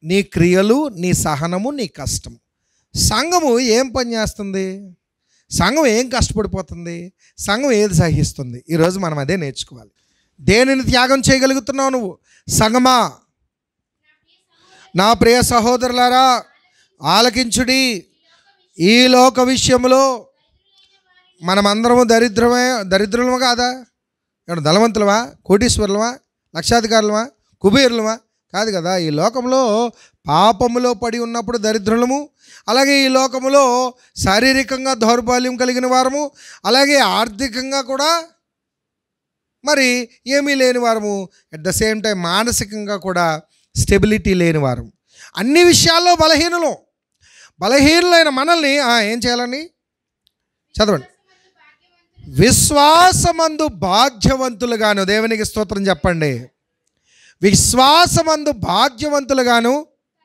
నీ క్రియలు నీ సహనము నీ కష్టం సంఘము ఏం పని చేస్తుంది సంఘం ఏం కష్టపడిపోతుంది సంఘం ఏది సహిస్తుంది ఈరోజు మనం అదే నేర్చుకోవాలి దేనిని త్యాగం చేయగలుగుతున్నావు నువ్వు సంగమా నా ప్రియ సహోదరులారా ఆలకించుడి ఈ లోక విషయంలో మనమందరము దరిద్రమే దరిద్రులమా కాదా ఏమన్నా ధనవంతులమా కోటీశ్వరులమా లక్షాధికారులమా కుబేరులమా కాదు కదా ఈ లోకంలో పాపములో పడి ఉన్నప్పుడు దరిద్రులము అలాగే ఈ లోకములో శారీరకంగా దౌర్బల్యం కలిగిన వారము అలాగే ఆర్థికంగా కూడా మరి ఏమీ లేని వారము అట్ ద సేమ్ టైం మానసికంగా కూడా స్టెబిలిటీ లేని వారం అన్ని విషయాల్లో బలహీనులు బలహీనులైన మనల్ని ఆ, ఏం చేయాలని చదవండి విశ్వాసమందు భాగ్యవంతులుగాను దేవునికి స్తోత్రం చెప్పండి విశ్వాసమందు భాగ్యవంతులుగాను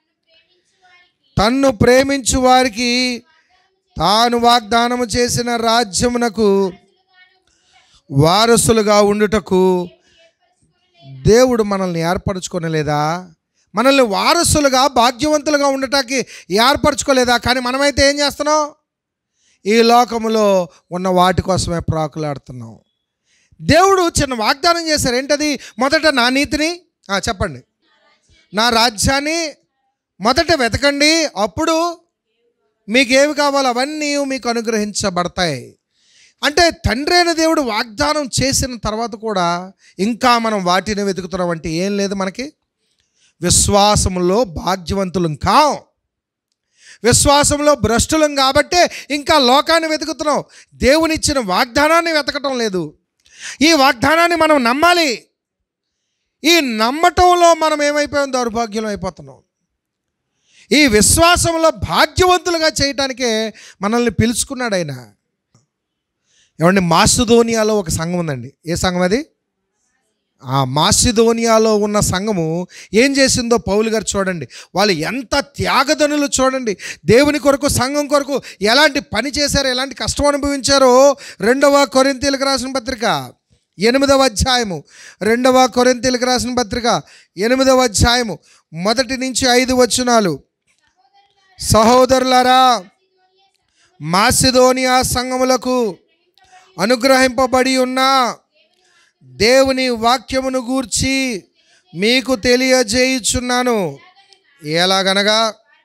తన్ను ప్రేమించు వారికి తాను వాగ్దానము చేసిన రాజ్యమునకు వారసులుగా ఉండుటకు దేవుడు మనల్ని ఏర్పరచుకోనలేదా మనల్ని వారసులుగా భాగ్యవంతులుగా ఉండటానికి ఏర్పరచుకోలేదా కానీ మనమైతే ఏం చేస్తున్నాం ఈ లోకములో ఉన్న వాటి కోసమే ప్రాకులాడుతున్నాం దేవుడు చిన్న వాగ్దానం చేశారు ఏంటది మొదట నా నీతిని ఆ, చెప్పండి నా రాజ్యాన్ని మొదట వెతకండి అప్పుడు మీకు ఏవి కావాలో అవన్నీ మీకు అనుగ్రహించబడతాయి అంటే తండ్రి అయిన దేవుడు వాగ్దానం చేసిన తర్వాత కూడా ఇంకా మనం వాటిని వెతుకుతున్నాం అంటే ఏం లేదు మనకి విశ్వాసములో భాగ్యవంతులం కాం విశ్వాసంలో భ్రష్టులం కాబట్టే ఇంకా లోకాన్ని వెతుకుతున్నాం దేవునిచ్చిన వాగ్దానాన్ని వెతకటం లేదు ఈ వాగ్దానాన్ని మనం నమ్మాలి ఈ నమ్మటంలో మనం ఏమైపోయాం దౌర్భాగ్యం అయిపోతున్నాం ఈ విశ్వాసంలో భాగ్యవంతులుగా చేయటానికే మనల్ని పిలుచుకున్నాడు ఆయన ఏమండి మాసిదోనియాలో ఒక సంఘం ఉందండి ఏ సంఘం అది ఆ మాసిదోనియాలో ఉన్న సంఘము ఏం చేసిందో పౌలు గారు చూడండి వాళ్ళు ఎంత త్యాగదనులు చూడండి దేవుని కొరకు సంఘం కొరకు ఎలాంటి పని చేశారో ఎలాంటి కష్టం అనుభవించారో రెండవ కొరింతీలకు రాసిన పత్రిక ఎనిమిదవ అధ్యాయము రెండవ కొరింతీలకు రాసిన పత్రిక ఎనిమిదవ అధ్యాయము మొదటి నుంచి ఐదు వచనాలు సహోదరులారా మాసిదోనియా సంఘములకు అనుగ్రహింపబడి ఉన్న దేవుని వాక్యమును గూర్చి మీకు తెలియజేయుచున్నాను ఎలాగనగా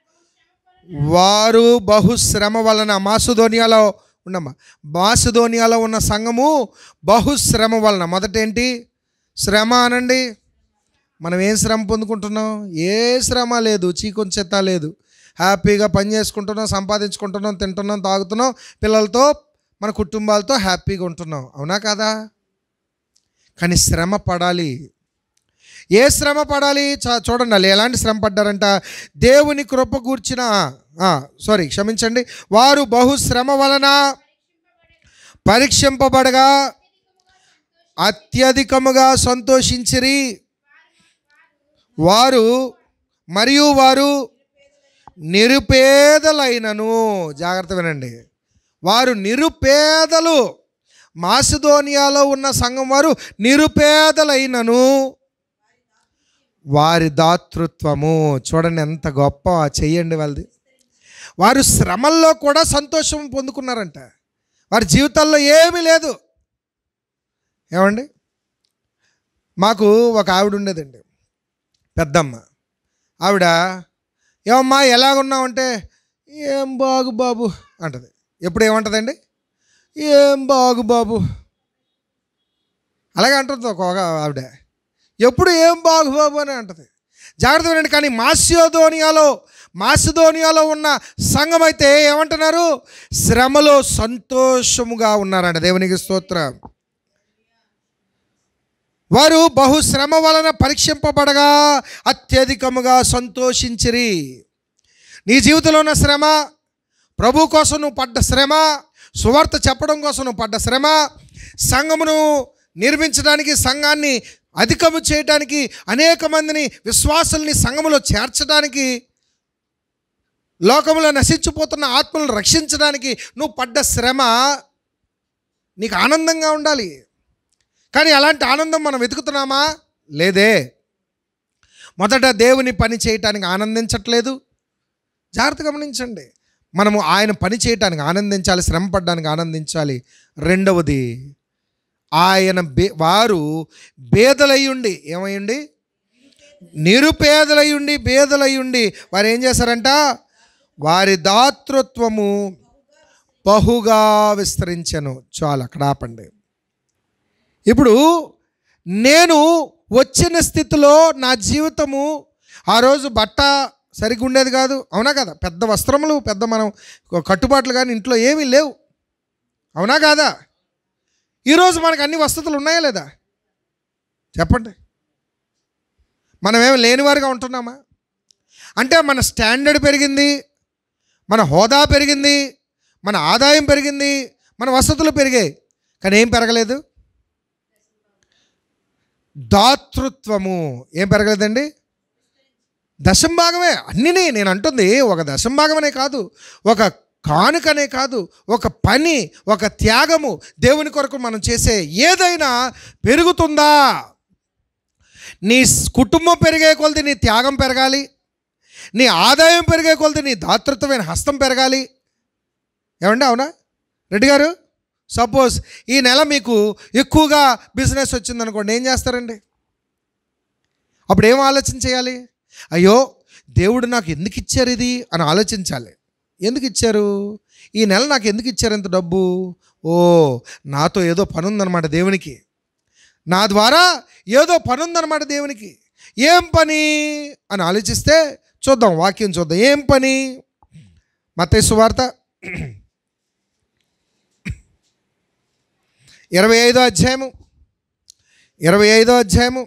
వారు బహుశ్రమ వలన మాసుధోనియాలో ఉండమ్మా మాసుధోనియాలో ఉన్న సంఘము బహుశ్రమ వలన మొదటేంటి శ్రమ అనండి మనం ఏం శ్రమ పొందుకుంటున్నాం ఏ శ్రమ లేదు చీకొంచె చెత్త లేదు హ్యాపీగా పని చేసుకుంటున్నాం సంపాదించుకుంటున్నాం తింటున్నాం తాగుతున్నాం పిల్లలతో మన కుటుంబాలతో హ్యాపీగా ఉంటున్నాం అవునా కాదా కానీ శ్రమ పడాలి ఏ శ్రమ పడాలి చ- చూడండి వాళ్ళు ఎలాంటి శ్రమ పడ్డారంట దేవుని కృప కూర్చిన సారీ క్షమించండి వారు బహు శ్రమ వలన పరీక్షింపబడగా అత్యధికముగా సంతోషించిరి వారు మరియు వారు నిరుపేదలైనను జాగ్రత్త వినండి వారు నిరుపేదలు మాసిదోనియాలో ఉన్న సంఘం వారు నిరుపేదలైనను వారి దాతృత్వము చూడండి ఎంత గొప్ప చెయ్యండి వాళ్ళది వారు శ్రమల్లో కూడా సంతోషం పొందుకున్నారంట వారి జీవితాల్లో ఏమీ లేదు ఏమండి మాకు ఒక ఆవిడ ఉండేదండి పెద్దమ్మ ఆవిడ ఏమమ్మా ఎలాగున్నావంటే ఏం బాగు బాబు అంటది ఎప్పుడు ఏమంటదండి ఏం బాగు బాబు అలాగే అంటుంది ఒక ఒక ఆవిడ ఎప్పుడు ఏం బాగు బాబు అని అంటది జాగ్రత్త వినండి కానీ మాస్యోధోనియాలో మాసిధోనియాలో ఉన్న సంఘం అయితే ఏమంటున్నారు శ్రమలో సంతోషముగా ఉన్నారంట దేవునికి స్తోత్రం వారు బహుశ్రమ వలన పరీక్షింపబడగా అత్యధికముగా సంతోషించిరి నీ జీవితంలో ఉన్న శ్రమ ప్రభు కోసం నువ్వు పడ్డ శ్రమ సువార్త చెప్పడం కోసం నువ్వు పడ్డ శ్రమ సంఘమును నిర్మించడానికి సంఘాన్ని అధికము చేయడానికి అనేక మందిని విశ్వాసుల్ని సంఘములో చేర్చడానికి లోకంలో నశించిపోతున్న ఆత్మలను రక్షించడానికి నువ్వు పడ్డ శ్రమ నీకు ఆనందంగా ఉండాలి కానీ అలాంటి ఆనందం మనం వెతుకుతున్నామా లేదే మొదట దేవుని పని చేయటానికి ఆనందించట్లేదు జాగ్రత్త గమనించండి మనము ఆయన పని చేయటానికి ఆనందించాలి శ్రమ పడడానికి ఆనందించాలి రెండవది ఆయన బే వారు బేదలయ్యుండి ఏమయ్యండి నిరుపేదలయ్యుండి బేదలయ్యుండి వారు ఏం చేశారంట వారి దాతృత్వము బహుగా విస్తరించను చాలు అక్కడ ఆపండి ఇప్పుడు నేను వచ్చిన స్థితిలో నా జీవితము ఆ రోజు బట్ట సరిగ్గా ఉండేది కాదు అవునా కదా పెద్ద వస్త్రములు పెద్ద మనం కట్టుబాట్లు కానీ ఇంట్లో ఏమీ లేవు అవునా కాదా ఈరోజు మనకు అన్ని వసతులు ఉన్నాయా లేదా చెప్పండి మనమేమి లేనివారుగా ఉంటున్నామా అంటే మన స్టాండర్డ్ పెరిగింది మన హోదా పెరిగింది మన ఆదాయం పెరిగింది మన వసతులు పెరిగాయి కానీ ఏం పెరగలేదు దాతృత్వము ఏం పెరగలేదండి దశం భాగమే అన్నిని నేను అంటుంది ఒక దశం భాగమనే కాదు ఒక కానుకనే కాదు ఒక పని ఒక త్యాగము దేవుని కొరకు మనం చేసే ఏదైనా పెరుగుతుందా నీ స్- కుటుంబం పెరిగే కొలది నీ త్యాగం పెరగాలి నీ ఆదాయం పెరిగే కొలది నీ దాతృత్వమైన హస్తం పెరగాలి ఏమండి అవునా రెడ్డి గారు సపోజ్ ఈ నెల మీకు ఎక్కువగా బిజినెస్ వచ్చిందనుకోండి ఏం చేస్తారండి అప్పుడు ఏం ఆలోచన చేయాలి అయ్యో దేవుడు నాకు ఎందుకు ఇచ్చారు ఇది అని ఆలోచించాలి ఎందుకు ఇచ్చారు ఈ నెల నాకు ఎందుకు ఇచ్చారు ఇంత డబ్బు ఓ నాతో ఏదో పని ఉందన్నమాట దేవునికి నా ద్వారా ఏదో పని ఉందన్నమాట దేవునికి ఏం పని అని ఆలోచిస్తే చూద్దాం వాక్యం చూద్దాం ఏం పని మత్తయి సువార్త ఇరవై ఐదో అధ్యాయము ఇరవై ఐదో అధ్యాయము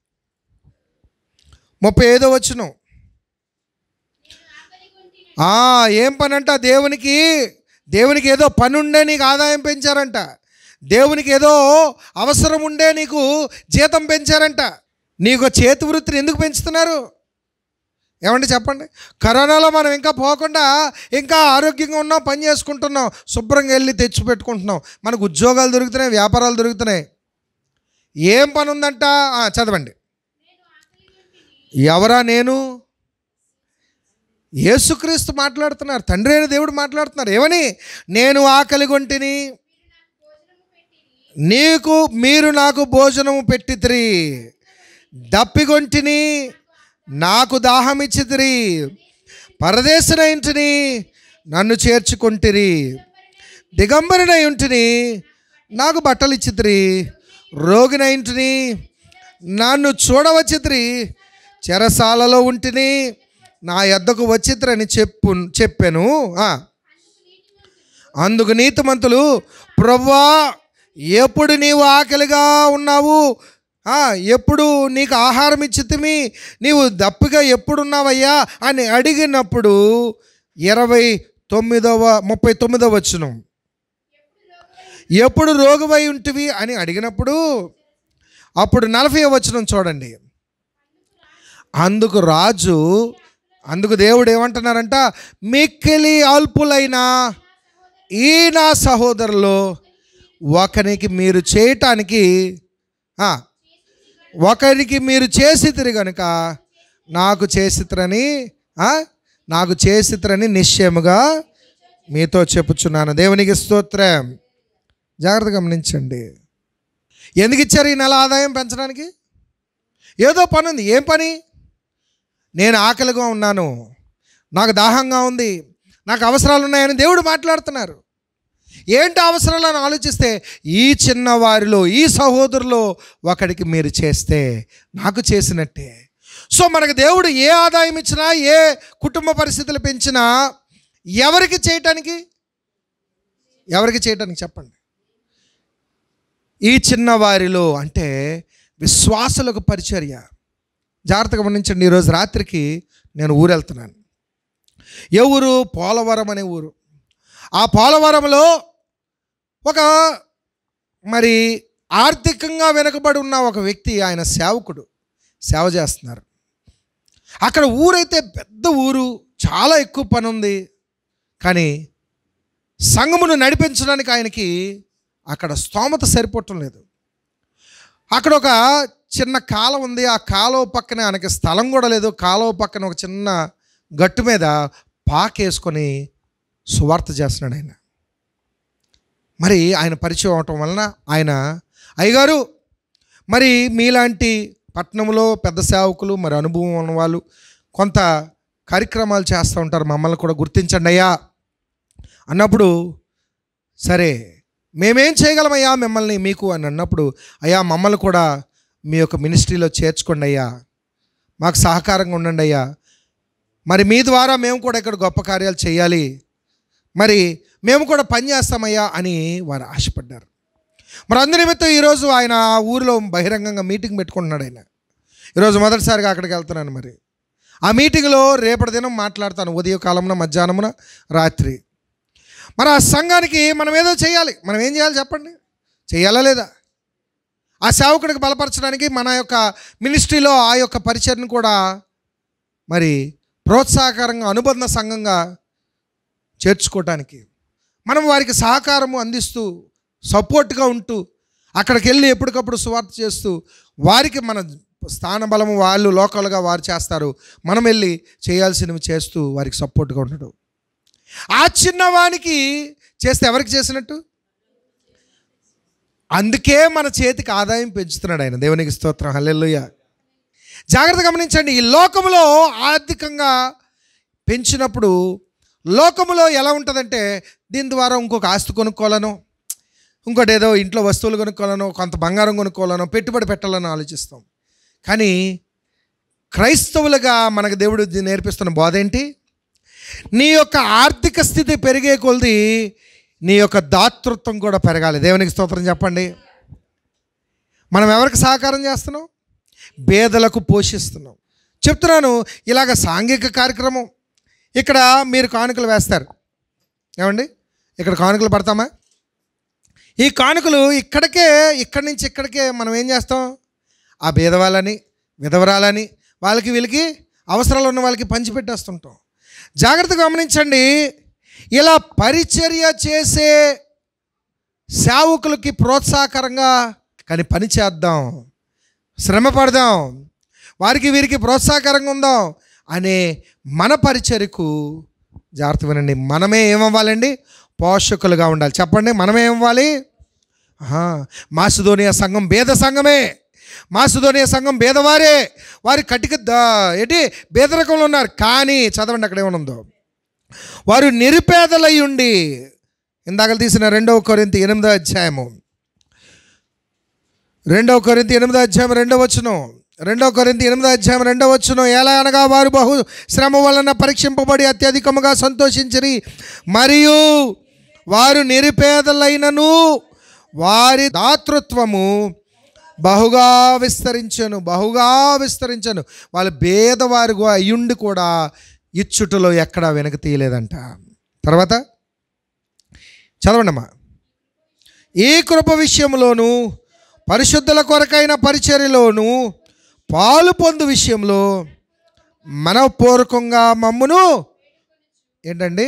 ముప్పై ఐదో వచ్చును ఆ, ఏం పని అంట దేవునికి దేవునికి ఏదో పని ఉండే నీకు ఆదాయం పెంచారంట దేవునికి ఏదో అవసరం ఉండే నీకు జీతం పెంచారంట నీకు చేతి వృత్తిని ఎందుకు పెంచుతున్నారు ఏమండి చెప్పండి కరోనాలో మనం ఇంకా పోకుండా ఇంకా ఆరోగ్యంగా ఉన్నాం పని చేసుకుంటున్నాం శుభ్రంగా వెళ్ళి తెచ్చి పెట్టుకుంటున్నాం మనకు ఉద్యోగాలు దొరుకుతున్నాయి వ్యాపారాలు దొరుకుతున్నాయి ఏం పని ఉందంట ఆ, చదవండి ఎవరా నేను యేసుక్రీస్తు మాట్లాడుతున్నారు తండ్రి అయిన దేవుడు మాట్లాడుతున్నారు ఏమని నేను ఆకలి గొంటిని నీకు మీరు నాకు భోజనము పెట్టితిరి దప్పిగొంటిని నాకు దాహం ఇచ్చితిరి పరదేశన ఇంటిని నన్ను చేర్చుకొంటిరి దిగంబరిన ఇంటిని నాకు బట్టలు ఇచ్చితిరి రోగిన ఇంటిని నన్ను చూడవచ్చితిరి చెరసాలలో ఉంటిని నా యొద్దకు వచ్చిత్రని చెప్పు చెప్పాను ఆ. అందుకు నీతిమంతులు ప్రవ్వా ఎప్పుడు నీవు ఆకలిగా ఉన్నావు ఆ, ఎప్పుడు నీకు ఆహారం ఇచ్చితిమి నీవు దప్పిగా ఎప్పుడున్నావయ్యా అని అడిగినప్పుడు ఇరవై తొమ్మిదవ ముప్పై తొమ్మిదవ వచ్చును ఎప్పుడు రోగువై ఉంటివి అని అడిగినప్పుడు అప్పుడు నలభై వచనం చూడండి అందుకు రాజు అందుకు దేవుడు ఏమంటున్నారంట మిక్కిలి అల్పులైన ఈ నా సహోదరులు ఒకరికి మీరు చేయటానికి ఆ, ఒకరికి మీరు చేసితిరి గనుక నాకు చేసిత్రని ఆ, నాకు చేసిత్రని నిశ్చయముగా మీతో చెప్పుచున్నాను దేవునికి స్తోత్రం జాగ్రత్త గమనించండి ఎందుకు ఇచ్చారు ఈ నెల ఆదాయం పెంచడానికి ఏదో పని ఉంది ఏం పని నేను ఆకలిగా ఉన్నాను నాకు దాహంగా ఉంది నాకు అవసరాలు ఉన్నాయని దేవుడు మాట్లాడుతున్నారు ఏంటి అవసరాలను ఆలోచిస్తే ఈ చిన్న వారిలో ఈ సహోదరులో ఒకడికి మీరు చేస్తే నాకు చేసినట్టే సో మనకు దేవుడు ఏ ఆదాయం ఇచ్చినా ఏ కుటుంబ పరిస్థితులు పెంచినా ఎవరికి చేయటానికి ఎవరికి చేయటానికి చెప్పండి ఈ చిన్న వారిలో అంటే విశ్వాసులకు పరిచర్య జాగ్రత్తగా గమనించండి ఈరోజు రాత్రికి నేను ఊరు వెళ్తున్నాను ఏ ఊరు పోలవరం అనే ఊరు ఆ పోలవరంలో ఒక మరి ఆర్థికంగా వెనుకబడి ఉన్న ఒక వ్యక్తి ఆయన సేవకుడు సేవ చేస్తున్నారు అక్కడ ఊరైతే పెద్ద ఊరు చాలా ఎక్కువ పని ఉంది కానీ సంఘమును నడిపించడానికి ఆయనకి అక్కడ స్తోమత సరిపోవటం లేదు అక్కడ ఒక చిన్న కాలం ఉంది ఆ కాలువ పక్కన ఆయనకి స్థలం కూడా లేదు కాలువ పక్కన ఒక చిన్న గట్టు మీద పాకేసుకొని సువార్త చేస్తున్నాడు ఆయన మరి ఆయన పరిచయం అవటం వలన ఆయన అయ్యగారు మరి మీలాంటి పట్టణంలో పెద్ద సేవకులు మరి అనుభవం ఉన్న వాళ్ళు కొంత కార్యక్రమాలు చేస్తూ ఉంటారు మమ్మల్ని కూడా గుర్తించండి అయ్యా అన్నప్పుడు సరే మేమేం చేయగలమయ్యా మిమ్మల్ని మీకు అని అన్నప్పుడు అయ్యా మమ్మల్ని కూడా మీ యొక్క మినిస్ట్రీలో చేర్చుకోండి అయ్యా మాకు సహకారంగా ఉండండి అయ్యా మరి మీ ద్వారా మేము కూడా ఇక్కడ గొప్ప కార్యాలు చేయాలి మరి మేము కూడా పని చేస్తామయ్యా అని వారు ఆశపడ్డారు మరి అందు నిమిత్తం ఈరోజు ఆయన ఆ ఊరిలో బహిరంగంగా మీటింగ్ పెట్టుకుంటున్నాడు ఆయన ఈరోజు మొదటిసారిగా అక్కడికి వెళ్తున్నాను మరి ఆ మీటింగ్లో రేపటి దినం మాట్లాడతాను ఉదయకాలంలో మధ్యాహ్నమున రాత్రి మరి ఆ సంఘానికి మనం ఏదో చేయాలి మనం ఏం చేయాలి చెప్పండి చేయాలా లేదా ఆ సేవకుడికి బలపరచడానికి మన యొక్క మినిస్ట్రీలో ఆ యొక్క పరిచయను కూడా మరి ప్రోత్సాహకరంగా అనుబంధ సంఘంగా చేర్చుకోవటానికి మనం వారికి సహకారము అందిస్తూ సపోర్ట్గా ఉంటూ అక్కడికి వెళ్ళి ఎప్పటికప్పుడు సువార్త చేస్తూ వారికి మన స్థాన బలము వాళ్ళు లోకల్గా వారు చేస్తారు మనం వెళ్ళి చేయాల్సినవి చేస్తూ వారికి సపోర్ట్గా ఉండడం ఆ చిన్నవానికి చేస్తే ఎవరికి చేసినట్టు అందుకే మన చేతికి ఆదాయం పెంచుతున్నాడు ఆయన దేవునికి స్తోత్రం హల్లెలూయ జాగ్రత్త గమనించండి ఈ లోకములో ఆర్థికంగా పెంచినప్పుడు లోకములో ఎలా ఉంటుందంటే దీని ద్వారా ఇంకొక ఆస్తి కొనుక్కోవాలను ఇంకోటి ఏదో ఇంట్లో వస్తువులు కొనుక్కోవాలను కొంత బంగారం కొనుక్కోవాలను పెట్టుబడి పెట్టాలని ఆలోచిస్తాం కానీ క్రైస్తవులుగా మనకు దేవుడు నేర్పిస్తున్న బోధ ఏంటి నీ యొక్క ఆర్థిక స్థితి పెరిగే కొలది నీ యొక్క దాతృత్వం కూడా పెరగాలి దేవునికి స్తోత్రం చెప్పండి మనం ఎవరికి సహకారం చేస్తున్నాం పేదలకు పోషిస్తున్నాం చెప్తున్నాను ఇలాగ సాంఘిక కార్యక్రమం ఇక్కడ మీరు కానుకలు వేస్తారు ఏమండి ఇక్కడ కానుకలు పడతామా ఈ కానుకలు ఇక్కడికే ఇక్కడి నుంచి ఇక్కడికే మనం ఏం చేస్తాం ఆ భేదవాళ్ళని విధవరాలని వాళ్ళకి వీళ్ళకి అవసరాలు ఉన్న వాళ్ళకి పంచిపెట్టేస్తుంటాం జాగ్రత్తగా గమనించండి ఇలా పరిచర్య చేసే సేవకులకి ప్రోత్సాహకరంగా కానీ పని చేద్దాం శ్రమ పడదాం వారికి వీరికి ప్రోత్సాహకరంగా ఉందాం అనే మన పరిచర్యకు జాగ్రత్త వినండి మనమే ఏమవ్వాలండి పోషకులుగా ఉండాలి చెప్పండి మనమే ఏమవ్వాలి ఆహా, మాసిదోనియా సంఘం భేద సంఘమే మాసిదోనియా సంఘం భేదవారే వారి కటిక ద- ఏంటి భేదరకంలో ఉన్నారు కానీ చదవండి అక్కడ ఏమనుందో వారు నిరుపేదలై ఉండి ఇందాక తీసిన రెండవ కొరింత ఎనిమిదో అధ్యాయము రెండవ కొరింత ఎనిమిదో అధ్యాయం రెండో వచ్చును రెండవ కొరింత ఎనిమిదో అధ్యాయం రెండో వచ్చును ఎలా అనగా వారు బహు శ్రమ వలన పరీక్షింపబడి అత్యధికముగా సంతోషించిరి మరియు వారు నిరుపేదలైనను వారి దాతృత్వము బహుగా విస్తరించను బహుగా విస్తరించను వాళ్ళు భేదవారుగా అయ్యుండి కూడా ఇచ్చుటలో ఎక్కడా వెనక తీయలేదంట తర్వాత చదవండమ్మా ఈ కృప విషయంలోను పరిశుద్ధుల కొరకైన పరిచర్యలోను పాలు పొందు విషయంలో మనపూర్వకంగా మమ్మును ఏంటండి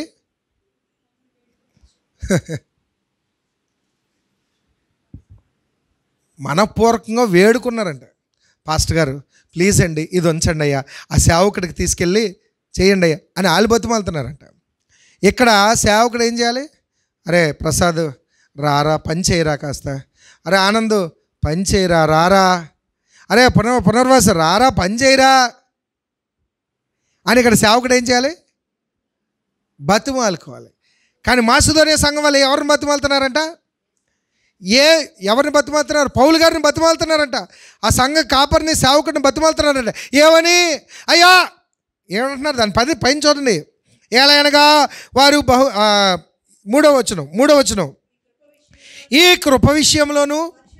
మనపూర్వకంగా వేడుకున్నారంట పాస్టర్ గారు ప్లీజ్ అండి ఇది ఉంచండి అయ్యా ఆ సేవకుడికి తీసుకెళ్ళి చేయండి అయ్యా అని వాళ్ళు బతిమాలుతున్నారంట ఇక్కడ సేవకుడు ఏం చేయాలి అరే ప్రసాద్ రారా పని చేయరా కాస్త అరే ఆనంద్ పని చేయరా రారా అరే పునర్ పునర్వాస రారా పని చేయరా అని ఇక్కడ సేవకుడు ఏం చేయాలి బతిమాలుకోవాలి కానీ మాసుధోనియ సంఘం వాళ్ళు ఎవరిని బతిమాలుతున్నారంట ఏ ఎవరిని బతిమాలుతున్నారు పౌలు గారిని బతిమాలుతున్నారంట ఆ సంఘ కాపరిని సేవకుడిని బతిమాలుతున్నారంట ఏమని అయ్యా ఏమంటున్నారు దాని పది పైన చూడండి ఎలా అనగా వారు బహు ఆ, మూడో వచనం మూడో వచనం ఈ కృప విషయంలోనూ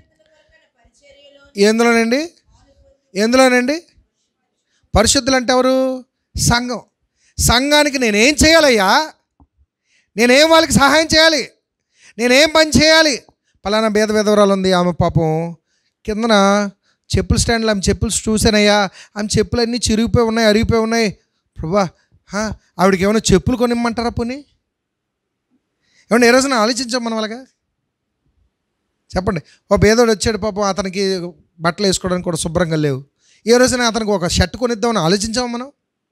ఎందులోనండి ఎందులోనండి పరిశుద్ధులు అంటే ఎవరు సంఘం సంఘానికి నేనేం చేయాలయ్యా నేనేం వాళ్ళకి సహాయం చేయాలి నేనేం పని చేయాలి పలానా భేద విధవరాలు ఉంది ఆమె పాపం కిందన చెప్పుల స్టాండ్లో ఆమె చెప్పులు చూసానయ్యా ఆమె చెప్పులు అన్నీ చిరిగిపోయి ఉన్నాయి అరిగిపోయి ఉన్నాయి ప్రభా హా, ఆవిడకి ఏమైనా చెప్పులు కొనిమ్మంటారా పోనీ ఏమన్నా ఏ రోజున ఆలోచించాం మనం అలాగా చెప్పండి ఓ పేదోడు వచ్చాడు పాపం అతనికి బట్టలు వేసుకోవడానికి కూడా శుభ్రంగా లేవు ఏ రోజున అతనికి ఒక షర్ట్ కొనిద్దామని ఆలోచించాము మనం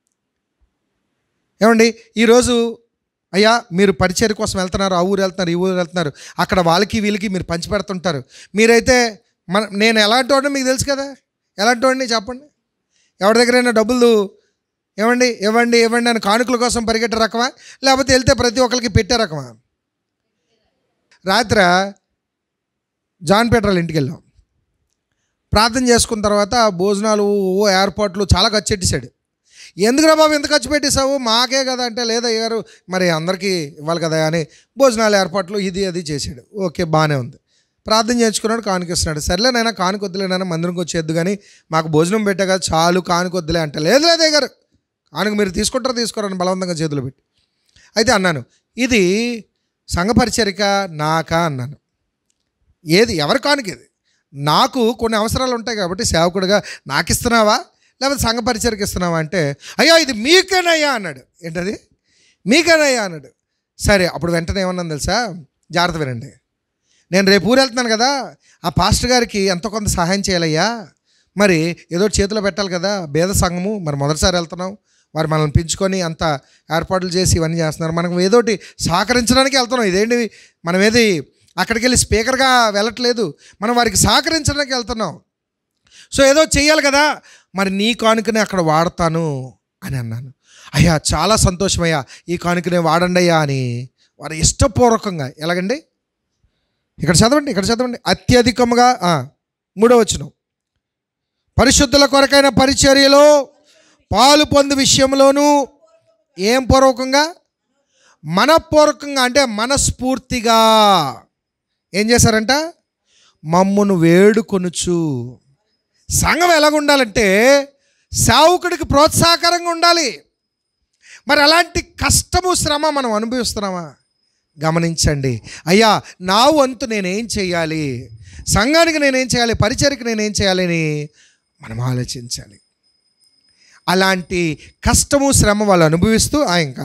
ఏమండి ఈరోజు అయ్యా మీరు పరిచయ కోసం వెళ్తున్నారు ఆ ఊరు వెళ్తున్నారు ఈ ఊరు వెళ్తున్నారు అక్కడ వాళ్ళకి వీళ్ళకి మీరు పంచి పెడుతుంటారు మీరైతే మన నేను ఎలాంటి వాడిని మీకు తెలుసు కదా ఎలాంటి వాడిని చెప్పండి ఎవరి దగ్గరైనా డబ్బులు ఏమండి ఇవ్వండి ఇవ్వండి అని కానుకల కోసం పరిగెట్టే రకమా లేకపోతే వెళ్తే ప్రతి ఒక్కరికి పెట్టే రకమా రాత్రి జాన్ పీటర్ ఇంటికి వెళ్ళాం ప్రార్థన చేసుకున్న తర్వాత భోజనాలు ఓ ఏర్పాట్లు చాలా ఖర్చు పెట్టేశాడు ఎందుకురా బాబు ఎంత ఖర్చు పెట్టేశావు మాకే కదా అంటే లేదా గారు మరి అందరికీ ఇవ్వాలి కదా అని భోజనాలు ఏర్పాట్లు ఇది అది చేశాడు ఓకే బాగానే ఉంది ప్రార్థన చేయించుకున్నాడు కానుకిస్తున్నాడు సర్లే నైనా కానుకొద్దులేనైనా మందిరంకి వచ్చేద్దు కానీ మాకు భోజనం పెట్టా కదా చాలు కానుకొద్దులే అంటే లేదు లేదే గారు కానుక మీరు తీసుకుంటారా తీసుకోరని బలవంతంగా చేతులు పెట్టి అయితే అన్నాను ఇది సంఘపరిచరిక నాకా అన్నాను ఏది ఎవరి కానుక ఇది నాకు కొన్ని అవసరాలు ఉంటాయి కాబట్టి సేవకుడిగా నాకు ఇస్తున్నావా లేకపోతే సంఘ పరిచయకి ఇస్తున్నావా అంటే అయ్యా ఇది మీకేనయ్యా అన్నాడు ఏంటది మీకేనయ్యా అన్నాడు సరే అప్పుడు వెంటనే ఏమన్నాను తెలుసా జాగ్రత్త వినండి నేను రేపు ఊరు వెళ్తున్నాను కదా ఆ పాస్టర్ గారికి ఎంతో కొంత సహాయం చేయాలయ్యా మరి ఏదో చేతిలో పెట్టాలి కదా భేద సంఘము మరి మొదటిసారి వెళ్తున్నాం వారు మనల్ని పెంచుకొని అంత ఏర్పాట్లు చేసి ఇవన్నీ చేస్తున్నారు మనకు ఏదోటి సహకరించడానికి వెళ్తున్నాం ఇదేంటి మనం ఏది అక్కడికి వెళ్ళి స్పీకర్గా వెళ్ళట్లేదు మనం వారికి సహకరించడానికి వెళ్తున్నాం సో ఏదో చెయ్యాలి కదా మరి నీ కానుకనే అక్కడ వాడతాను అని అన్నాను అయ్యా చాలా సంతోషమయ్యా ఈ కానుకనే వాడండి అయ్యా అని వారు ఇష్టపూర్వకంగా ఎలాగండి ఇక్కడ చదవండి ఇక్కడ చదవండి అత్యధికముగా ఆ, మూడో వచనం పరిశుద్ధుల కొరకైన పరిచర్యలో పాలు పొందు విషయంలోనూ ఏం పూర్వకంగా మనపూర్వకంగా అంటే మనస్ఫూర్తిగా ఏం చేశారంట మమ్మును వేడుకొనుచు సంఘం ఎలాగ ఉండాలంటే సేవకుడికి ప్రోత్సాహకరంగా ఉండాలి మరి అలాంటి కష్టము శ్రమ మనం అనుభవిస్తున్నామా గమనించండి అయ్యా నా వంతు నేనేం చేయాలి సంఘానికి నేనేం చేయాలి పరిచయకి నేనేం చేయాలి అని మనం ఆలోచించాలి అలాంటి కష్టము శ్రమ వాళ్ళు అనుభవిస్తూ ఆ ఇంకా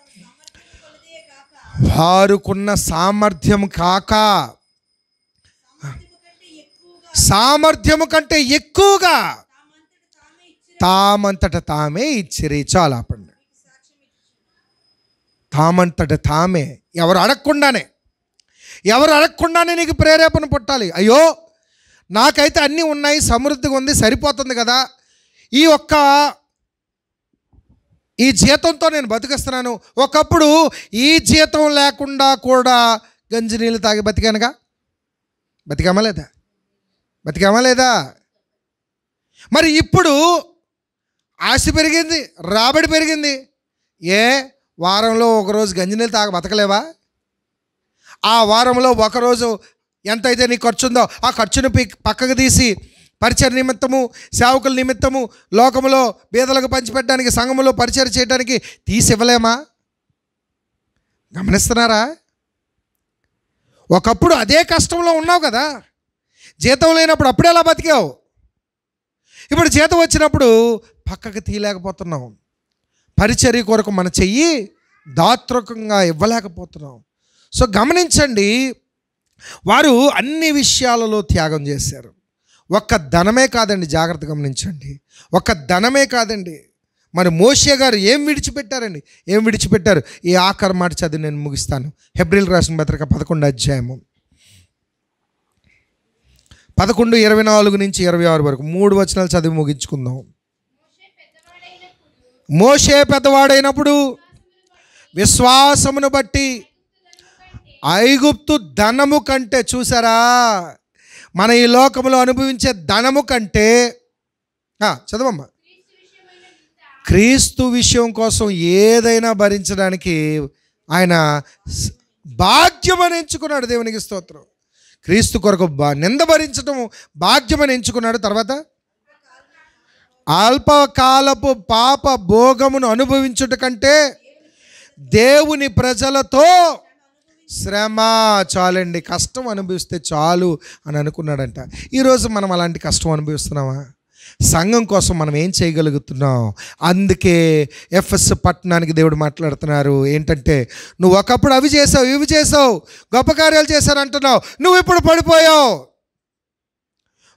వారుకున్న సామర్థ్యం కాక సామర్థ్యము కంటే ఎక్కువగా తామంతట తామే ఇచ్చిరి చాలా ఆపండి తామంతట తామే ఎవరు అడగకుండానే ఎవరు అడగకుండానే నీకు ప్రేరేపణ పుట్టాలి అయ్యో నాకైతే అన్నీ ఉన్నాయి సమృద్ధిగా ఉంది సరిపోతుంది కదా ఈ ఒక్క ఈ జీతంతో నేను బతికిస్తున్నాను ఒకప్పుడు ఈ జీతం లేకుండా కూడా గంజి నీళ్ళు తాగి బతికానుగా బతికామా లేదా బతికామా లేదా మరి ఇప్పుడు ఆశ పెరిగింది రాబడి పెరిగింది ఏ వారంలో ఒకరోజు గంజినీళ్ళు తాగ బతకలేవా ఆ వారంలో ఒకరోజు ఎంతైతే నీ ఖర్చు ఉందో ఆ ఖర్చును పి- పక్కకు తీసి పరిచయ నిమిత్తము సేవకుల నిమిత్తము లోకములో బీదలకు పంచిపెట్టడానికి సంఘములో పరిచయం చేయడానికి తీసి ఇవ్వలేమా గమనిస్తున్నారా ఒకప్పుడు అదే కష్టంలో ఉన్నావు కదా జీతం లేనప్పుడు అప్పుడు ఎలా బతికావు ఇప్పుడు జీతం వచ్చినప్పుడు పక్కకు తీయలేకపోతున్నాం పరిచర్య కొరకు మన చెయ్యి దాతృకంగా ఇవ్వలేకపోతున్నాం సో గమనించండి వారు అన్ని విషయాలలో త్యాగం చేశారు ఒక్క ధనమే కాదండి జాగ్రత్త గమనించండి ఒక్క ధనమే కాదండి మరి మోషే గారు ఏం విడిచిపెట్టారండి ఏం విడిచిపెట్టారు ఈ ఆఖరి మాట చదివి నేను ముగిస్తాను హెబ్రిల్ రాసిన పత్రిక పదకొండు అధ్యాయము పదకొండు ఇరవై నాలుగు నుంచి ఇరవై ఆరు వరకు మూడు వచనాలు చదివి ముగించుకుందాం మోషే పెద్దవాడైనప్పుడు విశ్వాసమును బట్టి ఐగుప్తు ధనము కంటే చూసారా మన ఈ లోకంలో అనుభవించే ధనము కంటే ఆ, చదవమ్మా క్రీస్తు విషయం కోసం ఏదైనా భరించడానికి ఆయన స- భాగ్యమని ఎంచుకున్నాడు దేవునికి స్తోత్రం క్రీస్తు కొరకు బా- నింద భరించడం భాగ్యమని ఎంచుకున్నాడు తర్వాత అల్పకాలపు పాప భోగమును అనుభవించుట కంటే దేవుని ప్రజలతో శ్రమ చాలండి కష్టం అనుభవిస్తే చాలు అని అనుకున్నాడంట ఈరోజు మనం అలాంటి కష్టం అనుభవిస్తున్నామా సంఘం కోసం మనం ఏం చేయగలుగుతున్నాం అందుకే ఎఫ్ఎస్ పట్టణానికి దేవుడు మాట్లాడుతున్నారు ఏంటంటే నువ్వు ఒకప్పుడు అవి చేసావు ఇవి చేసావు గొప్ప కార్యాలు చేశారు అంటున్నావు నువ్వు ఇప్పుడు పడిపోయావు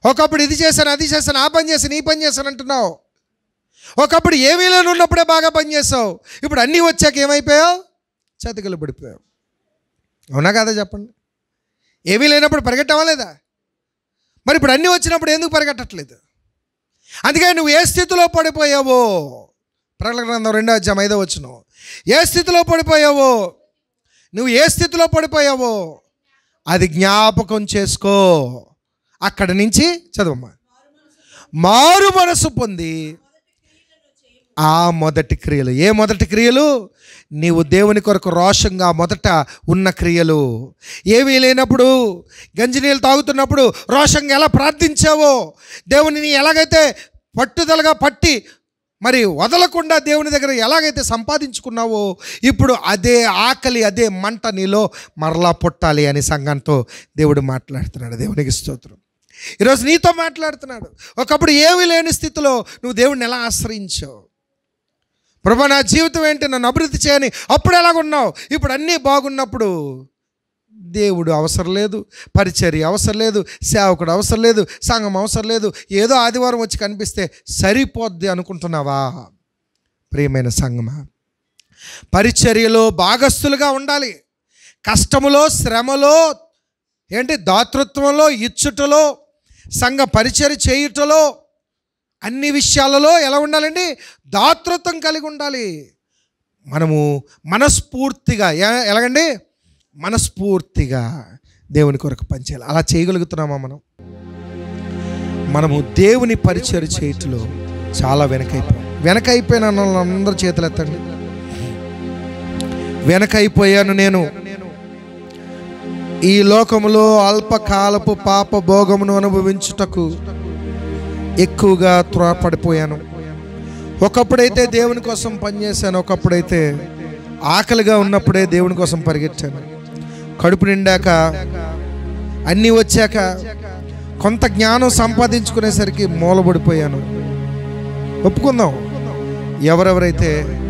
ఒకప్పుడు ఇది చేశాను అది చేశాను ఆ పని చేశాను ఈ పని చేశాను అంటున్నావు ఒకప్పుడు ఏమీ లేని ఉన్నప్పుడే బాగా పనిచేసావు ఇప్పుడు అన్నీ వచ్చాక ఏమైపోయావు చతికలు పడిపోయావు అవునా కదా చెప్పండి ఏమీ లేనప్పుడు పరిగెట్టవా లేదా మరి ఇప్పుడు అన్నీ వచ్చినప్పుడు ఎందుకు పరిగెట్టట్లేదు అందుకే నువ్వు ఏ స్థితిలో పడిపోయావో ప్రకటన గ్రంథం రెండో అధ్యాయం ఐదో వచ్చును ఏ స్థితిలో పడిపోయావో నువ్వు ఏ స్థితిలో పడిపోయావో అది జ్ఞాపకం చేసుకో అక్కడి నుంచి చదువమ్మా మారు మనసు పొంది ఆ మొదటి క్రియలు ఏ మొదటి క్రియలు నీవు దేవుని కొరకు రోషంగా మొదట ఉన్న క్రియలు ఏమీ లేనప్పుడు గంజినీళ్ళు తాగుతున్నప్పుడు రోషంగా ఎలా ప్రార్థించావో దేవునిని ఎలాగైతే పట్టుదలగా పట్టి మరి వదలకుండా దేవుని దగ్గర ఎలాగైతే సంపాదించుకున్నావో ఇప్పుడు అదే ఆకలి అదే మంట నీలో మరలా పుట్టాలి అని సంఘంతో దేవుడు మాట్లాడుతున్నాడు దేవునికి స్తోత్రం ఈరోజు నీతో మాట్లాడుతున్నాడు ఒకప్పుడు ఏమీ లేని స్థితిలో నువ్వు దేవుడిని ఎలా ఆశ్రయించావు ప్రభా నా జీవితం ఏంటి నన్ను అభివృద్ధి చేయని అప్పుడు ఎలాగున్నావు ఇప్పుడు అన్నీ బాగున్నప్పుడు దేవుడు అవసరం లేదు పరిచర్య అవసరం లేదు సేవకుడు అవసరం లేదు సంఘం అవసరం లేదు ఏదో ఆదివారం వచ్చి కనిపిస్తే సరిపోద్ది అనుకుంటున్నావా ప్రియమైన సంఘమా పరిచర్యలో భాగస్థులుగా ఉండాలి కష్టములో శ్రమలో ఏంటి దాతృత్వంలో ఇచ్చుటలో సంఘ పరిచర్య చేయుటలో అన్ని విషయాలలో ఎలా ఉండాలండి దాతృత్వం కలిగి ఉండాలి మనము మనస్ఫూర్తిగా ఎ- ఎలాగండి మనస్ఫూర్తిగా దేవుని కొరకు పనిచేయాలి అలా చేయగలుగుతున్నామా మనం మనము దేవుని పరిచయం చేయటంలో చాలా వెనకైపోయాం వెనకైపోయిన అందరూ చేతులు ఎత్తండి వెనకైపోయాను నేను ఈ లోకములో అల్పకాలపు పాప భోగమును అనుభవించుటకు ఎక్కువగా త్వరపడిపోయాను ఒకప్పుడైతే దేవుని కోసం పనిచేశాను ఒకప్పుడైతే ఆకలిగా ఉన్నప్పుడే దేవుని కోసం పరిగెత్తాను కడుపు నిండాక అన్నీ వచ్చాక కొంత జ్ఞానం సంపాదించుకునేసరికి మూలబడిపోయాను ఒప్పుకుందాం ఎవరెవరైతే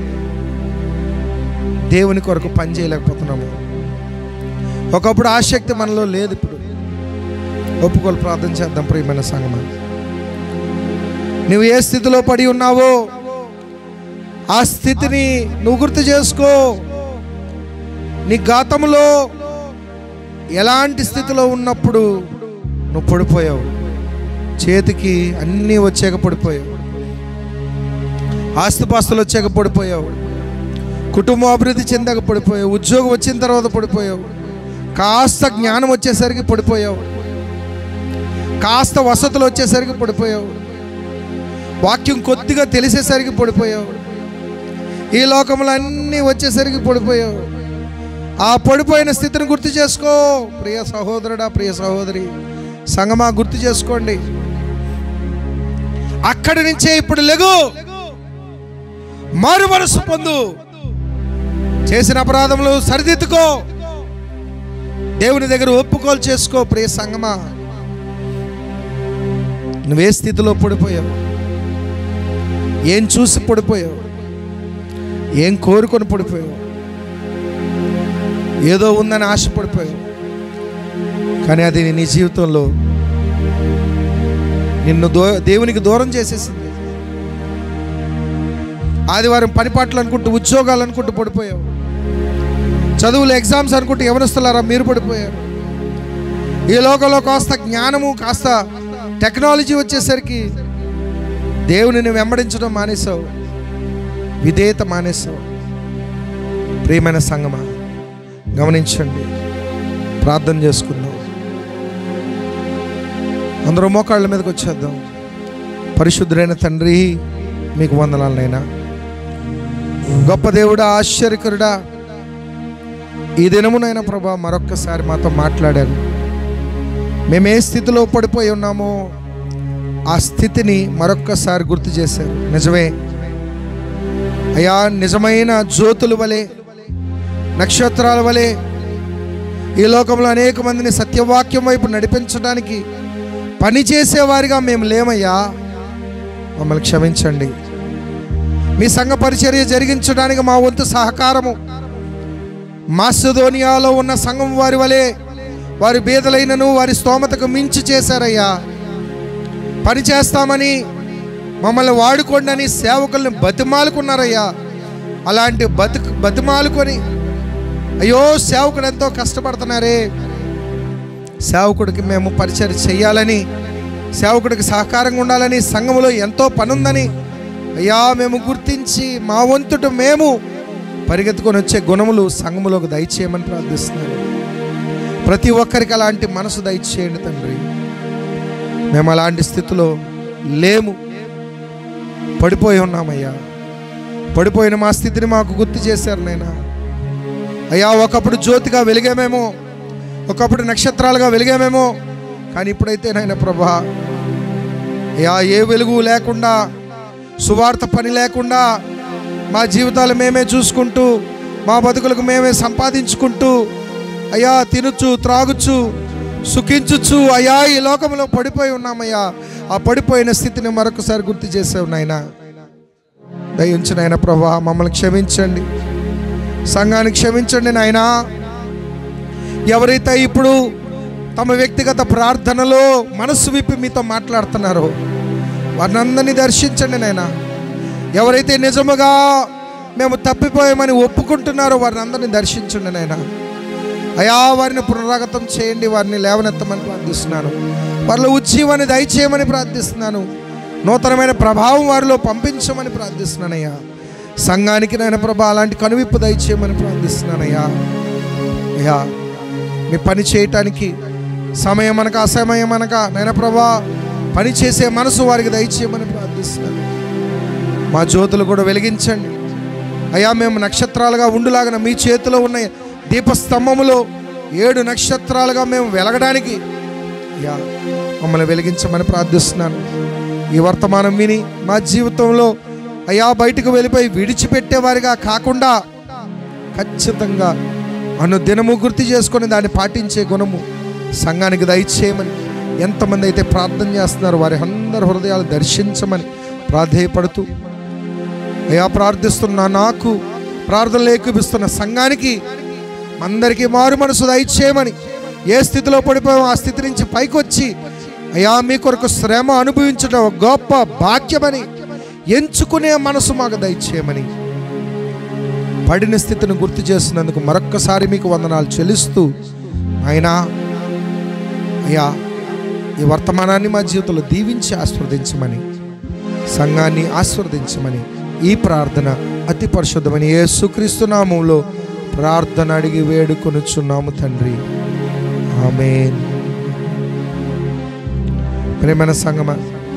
దేవుని కొరకు పని చేయలేకపోతున్నాము ఒకప్పుడు ఆసక్తి మనలో లేదు ఇప్పుడు ఒప్పుకోలు ప్రార్థన చేద్దాం ప్రియమైన సంగమా నువ్వు ఏ స్థితిలో పడి ఉన్నావో ఆ స్థితిని నువ్వు గుర్తు చేసుకో నీ గతంలో ఎలాంటి స్థితిలో ఉన్నప్పుడు నువ్వు పడిపోయావు చేతికి అన్నీ వచ్చాక పడిపోయావు ఆస్తిపాస్తులు వచ్చాక పడిపోయావు కుటుంబం అభివృద్ధి చెందాక పడిపోయావు ఉద్యోగం వచ్చిన తర్వాత పడిపోయావు కాస్త జ్ఞానం వచ్చేసరికి పడిపోయావు కాస్త వసతులు వచ్చేసరికి పడిపోయావు వాక్యం కొద్దిగా తెలిసేసరికి పడిపోయావు ఈ లోకంలో అన్నీ వచ్చేసరికి పడిపోయావు ఆ పడిపోయిన స్థితిని గుర్తు చేసుకో ప్రియ సహోదరుడా ప్రియ సహోదరి సంగమా గుర్తు చేసుకోండి అక్కడి నుంచే ఇప్పుడు లెగు మారు మనసు పొందు చేసిన అపరాధములు సరిదిద్దుకో దేవుని దగ్గర ఒప్పుకోలు చేసుకో ప్రియ సంగమా నువ్వే స్థితిలో పడిపోయావు ఏం చూసి పడిపోయావు ఏం కోరుకొని పడిపోయావు ఏదో ఉందని ఆశపడిపోయావు కానీ అది నీ జీవితంలో నిన్ను దో దేవునికి దూరం చేసేసింది ఆదివారం పనిపాట్లు అనుకుంటూ ఉద్యోగాలు అనుకుంటూ పడిపోయావు చదువులు ఎగ్జామ్స్ అనుకుంటూ ఎవరిస్తున్నారా మీరు పడిపోయారు ఈ లోకంలో కాస్త జ్ఞానము కాస్త టెక్నాలజీ వచ్చేసరికి దేవునిని వెంబడించడం మానేశావు విధేయత మానేశావు ప్రియమైన సంగమా గమనించండి ప్రార్థన చేసుకుందాం అందరూ మోకాళ్ళ మీదకి వచ్చేద్దాం పరిశుద్ధుడైన తండ్రి మీకు వందనాలనైనా గొప్ప దేవుడా ఆశ్చర్యకరుడా ఈ దినమునైనా ప్రభా మరొక్కసారి మాతో మాట్లాడారు మేము ఏ స్థితిలో పడిపోయి ఉన్నామో ఆ స్థితిని మరొక్కసారి గుర్తు చేశారు నిజమే అయా నిజమైన జ్యోతుల వలె నక్షత్రాల వలె ఈ లోకంలో అనేక మందిని సత్యవాక్యం వైపు నడిపించడానికి పనిచేసేవారిగా మేము లేమయ్యా మమ్మల్ని క్షమించండి మీ సంఘ పరిచర్య జరిగించడానికి మా వంతు సహకారము మాసిదోనియాలో ఉన్న సంఘం వారి వలె వారి బీదలైనను వారి స్తోమతకు మించి చేశారయ్యా పని చేస్తామని మమ్మల్ని వాడుకోండి అని సేవకుల్ని బతిమాలుకున్నారయ్యా అలాంటి బతుకు బతిమాలుకొని అయ్యో సేవకుడు ఎంతో కష్టపడుతున్నారే సేవకుడికి మేము పరిచయం చేయాలని సేవకుడికి సహకారంగా ఉండాలని సంఘంలో ఎంతో పనుందని అయ్యా మేము గుర్తించి మా వంతుట మేము పరిగెత్తుకొని వచ్చే గుణములు సంఘములోకి దయచేయమని ప్రార్థిస్తున్నాను ప్రతి ఒక్కరికి అలాంటి మనసు దయచేయండి తండ్రి మేము అలాంటి స్థితిలో లేము పడిపోయి ఉన్నామయ్యా పడిపోయిన మా స్థితిని మాకు గుర్తు చేశారు నైనా అయ్యా ఒకప్పుడు జ్యోతిగా వెలిగామేమో ఒకప్పుడు నక్షత్రాలుగా వెలిగామేమో కానీ ఇప్పుడైతే నాయన ప్రభా అయ్యా ఏ వెలుగు లేకుండా సువార్త పని లేకుండా మా జీవితాలు మేమే చూసుకుంటూ మా బతుకులకు మేమే సంపాదించుకుంటూ అయ్యా తినొచ్చు త్రాగుచ్చు సుఖించుచ్చు అయ్యా ఈ లోకంలో పడిపోయి ఉన్నామయ్యా ఆ పడిపోయిన స్థితిని మరొకసారి గుర్తు చేసావు నాయన దయించిన నాయన ప్రభా మమ్మల్ని క్షమించండి సంఘాన్ని క్షమించండి నాయనా ఎవరైతే ఇప్పుడు తమ వ్యక్తిగత ప్రార్థనలో మనస్సు విప్పి మీతో మాట్లాడుతున్నారో వారిని అందరినీ దర్శించండి నాయనా ఎవరైతే నిజముగా మేము తప్పిపోయామని ఒప్పుకుంటున్నారో వారిని అందరినీ దర్శించండి నాయనా అయా వారిని పునరాగతం చేయండి వారిని లేవనెత్తమని ప్రార్థిస్తున్నాను వారిలో ఉజ్జీవాన్ని దయచేయమని ప్రార్థిస్తున్నాను నూతనమైన ప్రభావం వారిలో పంపించమని ప్రార్థిస్తున్నానయ్యా సంఘానికి నాయన ప్రభా అలాంటి కనువిప్పు దయచేయమని ప్రార్థిస్తున్నానయ్యా అయ్యా మీ పని చేయటానికి సమయం అనక అసమయం అనక నాయన ప్రభా పని చేసే మనసు వారికి దయచేయమని ప్రార్థిస్తున్నాను మా జ్యోతులు కూడా వెలిగించండి అయ్యా మేము నక్షత్రాలుగా ఉండులాగిన మీ చేతిలో ఉన్న దీపస్తంభములో ఏడు నక్షత్రాలుగా మేము వెలగడానికి అయ్యా మమ్మల్ని వెలిగించమని ప్రార్థిస్తున్నాను ఈ వర్తమానం విని మా జీవితంలో అయ్యా బయటకు వెళ్ళిపోయి విడిచిపెట్టేవారిగా కాకుండా ఖచ్చితంగా అను దినము గుర్తు చేసుకొని దాన్ని పాటించే గుణము సంఘానికి దయచేయమని ఎంతమంది అయితే ప్రార్థన చేస్తున్నారు వారి అందరి హృదయాలు దర్శించమని ప్రాధేయపడుతూ అయ్యా ప్రార్థిస్తున్న నాకు ప్రార్థనలు ఏకూపిస్తున్న సంఘానికి అందరికీ మారు మనసు దయచేయమని ఏ స్థితిలో పడిపోయామో ఆ స్థితి నుంచి పైకి వచ్చి అయ్యా మీ కొరకు శ్రమ అనుభవించడం ఒక గొప్ప భాగ్యమని ఎంచుకునే మనసు మాకు దయచేయమని పడిన స్థితిని గుర్తు చేస్తున్నందుకు మరొక్కసారి మీకు వందనాలు చెల్లిస్తూ అయినా అయ్యా ఈ వర్తమానాన్ని మా జీవితంలో దీవించి ఆస్వాదించమని సంఘాన్ని ఆస్వాదించమని ఈ ప్రార్థన అతి పరిశుద్ధమని యేసుక్రీస్తు నామంలో ప్రార్థన అడిగి వేడుకొనుచున్నాము తండ్రి ఆమేన్ ప్రేమైన సంగమ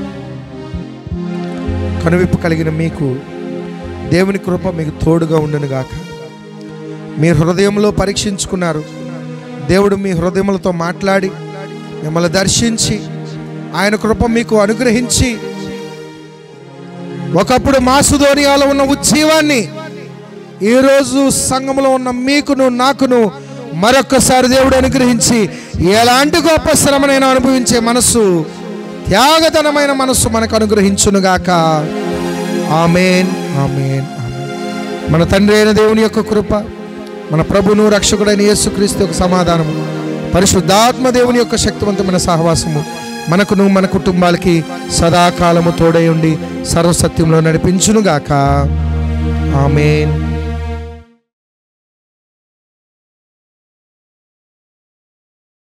కనువిప్పు కలిగిన మీకు దేవుని కృప మీకు తోడుగా ఉండును గాక మీ హృదయంలో పరీక్షించుకున్నారు దేవుడు మీ హృదయములతో మాట్లాడి మిమ్మల్ని దర్శించి ఆయన కృప మీకు అనుగ్రహించి ఒకప్పుడు మాసుధోనియాలో ఉన్న ఉజ్జీవాన్ని ఈరోజు సంఘంలో ఉన్న మీకును నాకును మరొక్కసారి దేవుడు అనుగ్రహించి ఎలాంటి గొప్ప శ్రమనైనా అనుభవించే మనస్సు త్యాగతనమైన మనస్సు మనకు అనుగ్రహించునుగాక ఆమెన్ ఆమెన్ ఆమెన్ మన తండ్రి అయిన దేవుని యొక్క కృప మన ప్రభును రక్షకుడైన యేసుక్రీస్తు యొక్క సమాధానము పరిశుద్ధాత్మ దేవుని యొక్క శక్తివంతమైన సహవాసము మనకును మన కుటుంబాలకి సదాకాలము తోడై ఉండి సర్వసత్యంలో నడిపించునుగాక ఆమెన్